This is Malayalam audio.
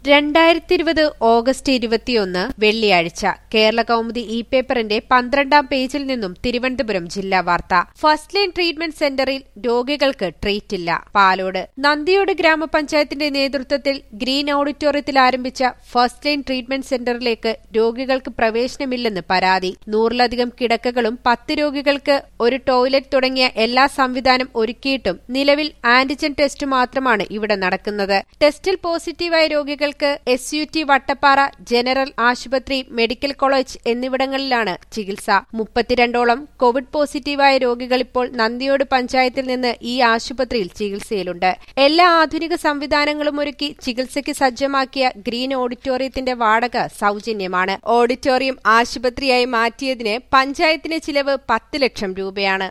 രണ്ടായിരത്തി ഇരുപത് ഓഗസ്റ്റ് ഇരുപത്തിയൊന്ന് വെള്ളിയാഴ്ച കേരള കൗമുദി ഇ പേപ്പറിന്റെ പന്ത്രണ്ടാം പേജിൽ നിന്നും തിരുവനന്തപുരം ജില്ലാ വാർത്ത ഫസ്റ്റ് ലൈൻ ട്രീറ്റ്മെന്റ് സെന്ററിൽ രോഗികൾക്ക് ട്രീറ്റ് ഇല്ല പാലോട് നന്ദിയോട് ഗ്രാമപഞ്ചായത്തിന്റെ നേതൃത്വത്തിൽ ഗ്രീൻ ഓഡിറ്റോറിയത്തിൽ ആരംഭിച്ച ഫസ്റ്റ് ലൈൻ ട്രീറ്റ്മെന്റ് സെന്ററിലേക്ക് രോഗികൾക്ക് പ്രവേശനമില്ലെന്ന് പരാതി നൂറിലധികം കിടക്കകളും പത്ത് രോഗികൾക്ക് ഒരു ടോയ്ലറ്റ് തുടങ്ങിയ എല്ലാ സംവിധാനം ഒരുക്കിയിട്ടും നിലവിൽ ആന്റിജൻ ടെസ്റ്റ് മാത്രമാണ് ഇവിടെ നടക്കുന്നത് ടെസ്റ്റിൽ പോസിറ്റീവായ രോഗികൾക്ക് S U T Vattappara general ആശുപത്രി മെഡിക്കൽ കോളേജ് എന്നിവിടങ്ങളിലാണ് ചികിത്സ മുപ്പത്തിരണ്ടോളം കോവിഡ് പോസിറ്റീവായ രോഗികൾ ഇപ്പോൾ നന്ദിയോട് പഞ്ചായത്തിൽ നിന്ന് ഈ ആശുപത്രിയിൽ ചികിത്സയിലുണ്ട് എല്ലാ ആധുനിക സംവിധാനങ്ങളും ഒരുക്കി ചികിത്സയ്ക്ക് സജ്ജമാക്കിയ ഗ്രീൻ ഓഡിറ്റോറിയത്തിന്റെ വാടക സൗജന്യമാണ് ഓഡിറ്റോറിയം ആശുപത്രിയായി മാറ്റിയതിന് പഞ്ചായത്തിന് ചിലവ് പത്ത് ലക്ഷം രൂപയാണ്